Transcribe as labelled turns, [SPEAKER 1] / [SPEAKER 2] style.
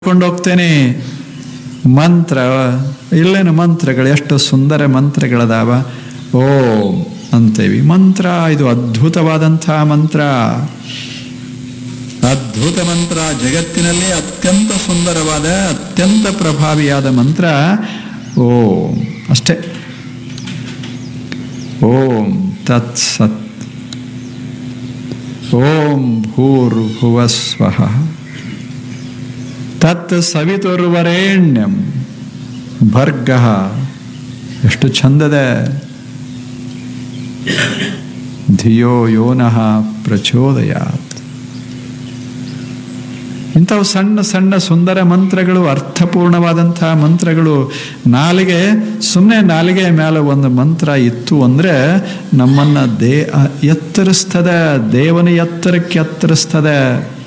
[SPEAKER 1] ಕೊಂಡು ಹೋಗ್ತೇನೆ ಮಂತ್ರ ಇಲ್ಲೇನು ಮಂತ್ರಗಳು ಎಷ್ಟು ಸುಂದರ ಮಂತ್ರಗಳದಾವ ಓಂ ಅಂತೇವಿ ಮಂತ್ರ ಇದು ಅದ್ಭುತವಾದಂತಹ ಮಂತ್ರ ಅದ್ಭುತ ಮಂತ್ರ ಜಗತ್ತಿನಲ್ಲಿ ಅತ್ಯಂತ ಸುಂದರವಾದ ಅತ್ಯಂತ ಪ್ರಭಾವಿಯಾದ ಮಂತ್ರ ಓಂ ಅಷ್ಟೇ ಓಂ ತತ್ ಸತ್ ಓಂ ಭೂರ್ಭುವ ಸ್ವಃ ತತ್ ಸವಿತುರ್ವರೇಣ್ಯಂ ಭರ್ಗ ಎಷ್ಟು ಚಂದದ ಧಿಯೋ ಯೋನಃ ಪ್ರಚೋದಯಾತ್ ಇಂಥವು ಸಣ್ಣ ಸಣ್ಣ ಸುಂದರ ಮಂತ್ರಗಳು ಅರ್ಥಪೂರ್ಣವಾದಂತಹ ಮಂತ್ರಗಳು ನಾಲಿಗೆ ಸುಮ್ಮನೆ ನಾಲಿಗೆ ಮೇಲೆ ಒಂದು ಮಂತ್ರ ಇತ್ತು ಅಂದರೆ ನಮ್ಮನ್ನ ದೇ ಎತ್ತರಿಸ್ತದೆ ದೇವನ ಎತ್ತರಕ್ಕೆ ಎತ್ತರಿಸ್ತದೆ